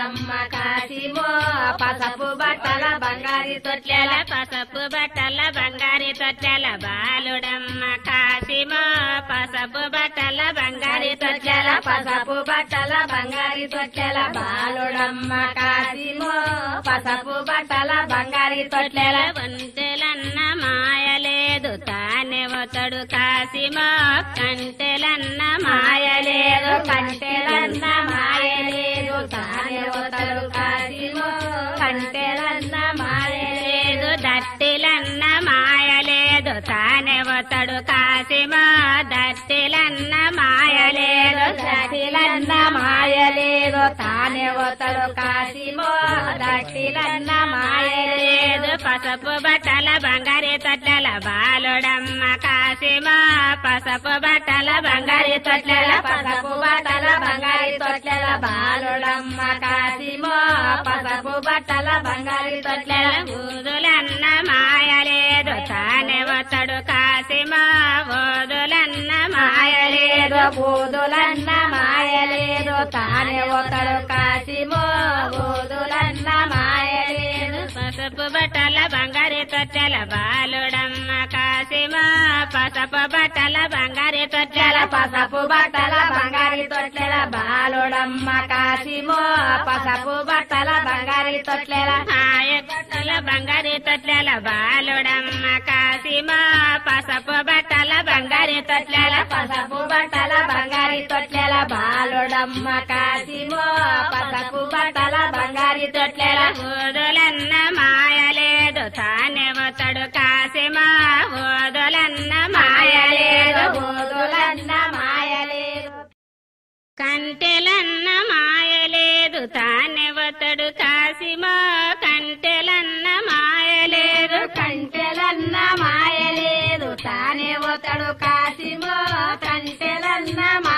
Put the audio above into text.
బాలుడమ్మ కాసిమో పసపు బట్టల బంగారి తొట్లెల పసపు బట్టల బంగారి తొట్టెల బాలుడమ్మ కాసిమో పసపు బట్టల బంగారి తొట్లెల తొట్టెల పసపు బట్టల బంగారి తొట్లెల బాలుడమ్మ కాసిమో పసపు బట్టల బంగారి తొట్లెల ఒంటెలన్న మాయలేదు తానే ఒతడు కాసిమో కంటెలన్న మాయలేదు మాయలేదు కంటెలన్న మాయలేదు తానే ఒతడు కాసిమో కంటెలన్న మాయలేదు లేదు దట్టిలన్న మాయలేదు తానే ఒతడు కాసిమో దట్టిలన్న మాయలేదు దట్టిలన్న మాయలేదు తానే ఒతడు కాసిమో దట్టిలన్న మాయలేదు లేదు పసపు బట్టల బంగారి తొట్టెల బాలుడమ్మ కాసిమా పసపు బట్టల బంగారి తొట్టెల పసపు బట్టల బంగారి తొట్లెల బాలుడమ్మ కాసిమో పసపు బట్టల బంగారి తొట్లెల ఊదులన్న మాయలేదు తానే ఒత్తడు కాసిమా ఓదులన్న మాయలేదు మాయలేదు బూదులన్న మాయలేదు తానే ఒకడు కాసిమో బూదులన్న మాయలేదు పసుపు బట్టల బంగారి తొట్టెల బాలుడమ్మ కాసిమా పసపు బట్టల బంగారి తొట్టెల పసపు బట్టల బంగారి తొట్లెల బాలుడమ్మ కాసిమో పసపు బట్టల బంగారి తొట్లెల హాయ బట్టల బంగారి తొట్లెల బాలుడమ్మ కాసిమా పసపు బట్టల బంగారి తొట్లెల పసపు బట్టల బంగారి తొట్లెల బాలుడమ్మ కాసిమో పసపు బట్టల బంగారి తొట్లెల ఓదులన్న మాయలేదు తానే ఒతడు కాసిమా ఓదులన్న మాయలేదు మాయలేదు బూదులన్న మాయలేదు కంటెలన్న మాయలేదు తానే ఒతడు కాసిమా కంటెలన్న మాయలేదు కంటెలన్న మాయలేదు తానే ఒకడు కాసిమో కంటెలన్న